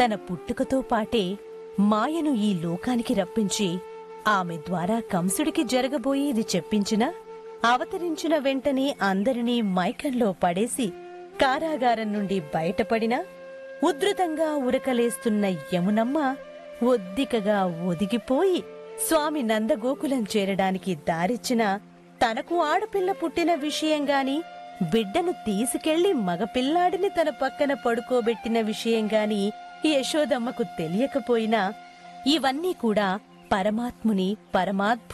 తన పుట్టుకతో పాటే మాయను ఈ లోకానికి రప్పించి ఆమె ద్వారా కంసుడికి జరగబోయేది చెప్పించినా అవతరించిన వెంటనే అందరినీ మైకంలో పడేసి కారాగారం నుండి బయటపడినా ఉధృతంగా ఉరకలేస్తున్న యమునమ్మ ఒద్దికగా ఒదిగిపోయి స్వామి నందగోకులం చేరడానికి దారిచ్చినా తనకు ఆడపిల్ల పుట్టిన విషయం గాని బిడ్డను తీసుకెళ్లి మగపిల్లాడిని తన పక్కన పడుకోబెట్టిన విషయం గాని యశోదమ్మకు తెలియకపోయినా ఇవన్నీ కూడా పరమాత్ముని పరమాద్భుత